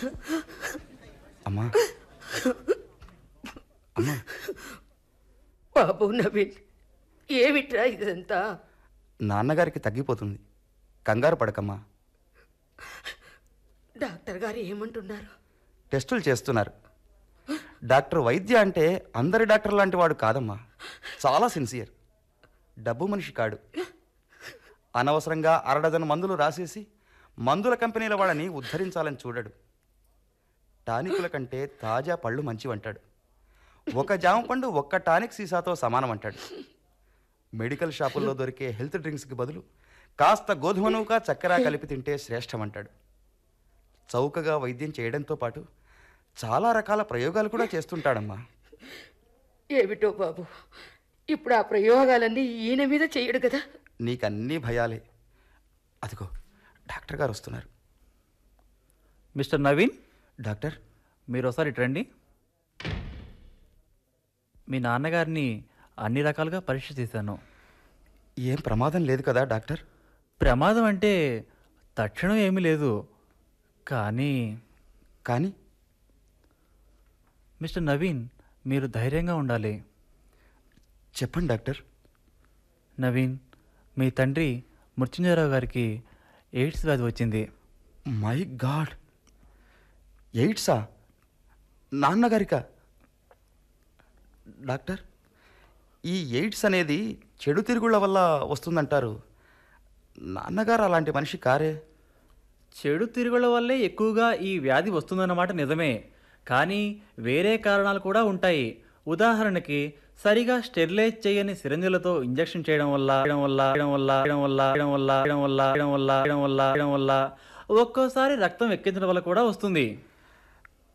అమ్మా అమ్మా బాబు నవీన్ ఏమిట్రా ఇదంతా నాన్నగారికి తగ్గిపోతుంది కంగారు పడకమ్మా డాక్టర్ గారు ఏమంటున్నారు టెస్టులు చేస్తున్నారు డాక్టర్ వైద్య అంటే అందరి డాక్టర్ లాంటి వాడు కాదమ్మా చాలా సిన్సియర్ డబ్బు మనిషి కాడు అనవసరంగా అరడజన్ మందులు రాసేసి మందుల కంపెనీల వాళ్ళని ఉద్ధరించాలని చూడడు టానికుల కంటే తాజా పళ్ళు మంచివంటాడు ఒక జామ పండు ఒక్క టానిక్ సీసాతో సమానం అంటాడు మెడికల్ షాపుల్లో దొరికే హెల్త్ డ్రింక్స్కి బదులు కాస్త గోధుమ నూక చక్కెర కలిపి తింటే శ్రేష్టమంటాడు చౌకగా వైద్యం చేయడంతో పాటు చాలా రకాల ప్రయోగాలు కూడా చేస్తుంటాడమ్మా ఏమిటో బాబు ఇప్పుడు ఆ ప్రయోగాలన్నీ ఈయన మీద చేయడు కదా నీకన్నీ భయాలే అదిగో డాక్టర్ గారు వస్తున్నారు మిస్టర్ నవీన్ డాక్టర్ మీరు ఒకసారి ఇటు రండి మీ నాన్నగారిని అన్ని రకాలుగా పరీక్ష చేశాను ఏం ప్రమాదం లేదు కదా డాక్టర్ ప్రమాదం అంటే తక్షణం ఏమీ లేదు కానీ కానీ మిస్టర్ నవీన్ మీరు ధైర్యంగా ఉండాలి చెప్పండి డాక్టర్ నవీన్ మీ తండ్రి మృత్యుంజయరావు గారికి ఎయిడ్స్ వ్యాధి వచ్చింది మై గాడ్ ఎయిడ్సా నాన్నగారిక డాక్టర్ ఈ ఎయిడ్స్ అనేది చెడు తిరుగుళ్ళ వల్ల వస్తుందంటారు నాన్నగారు అలాంటి మనిషి కారే చెడు తిరుగుల వల్లే ఎక్కువగా ఈ వ్యాధి వస్తుందన్నమాట నిజమే కానీ వేరే కారణాలు కూడా ఉంటాయి ఉదాహరణకి సరిగా స్టెరిలైజ్ చేయని సిరంజులతో ఇంజెక్షన్ చేయడం వల్ల చేయడం వల్ల చేయడం వల్ల చేయడం వల్ల చేయడం వల్ల చేయడం వల్ల చేయడం వల్ల చేయడం వల్ల చేయడం వల్ల ఒక్కోసారి రక్తం ఎక్కించడం వల్ల కూడా వస్తుంది